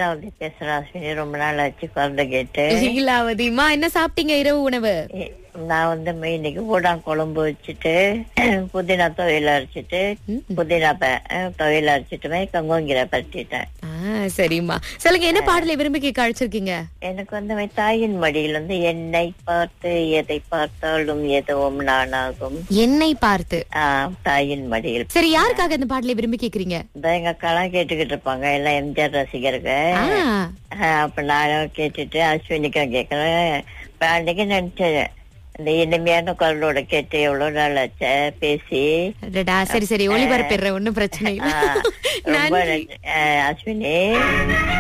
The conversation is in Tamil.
லீலாவதி பேசுறேன் அஸ்வினி ரொம்ப நாள் ஆச்சு குழந்தை கேட்டு லீலாவதிமா என்ன சாப்பிட்டீங்க இரவு உணவு இ- நான் வந்து இன்னைக்கு பூடான் குழம்பு வச்சுட்டு புதினா துவையல் அரைச்சிட்டு புதினா ப- அஹ், துவையல் அரைச்சிட்டுமே கங்கோங்கிர பரட்டிட்டேன் ஆ, சரிம்மா சொல்லுங்க என்ன பாடலை விரும்பி கேட்க அழைச்சிருக்கீங்க எனக்கு வந்து அவன் தாயின் மடியில் வந்து என்னை பார்த்து எதை பார்த்தாலும் எதுவும் நானாகும் என்னை பார்த்து ஆஹ், தாயின் மடியில் சரி யாருக்காக இந்த பாடலை விரும்பி கேக்குறீங்க இந்த எங்க அக்காலாம் கேட்டுக்கிட்டு இருப்பாங்க எல்லாம் எம்ஜிஆர் ரசிகர்கள் ஆ, ஆஹ், அப்ப நானும் கேட்டுட்டு அஸ்வினிக்கும் கேட்கறேன் இப்ப அன்னைக்கு நினைச்சேன் இந்த இனிமையான குரலோட கேட்டு எவ்வளவு நாள் ஆச்சே பேசி அடடா, சரி சரி ஒளிபரப்பிடுறேன் ஒண்ணும் பிரச்சனை இல்ல ஆஹ், ரொம்ப நன்றி நன்றி. ஆஹ், அஸ்வினி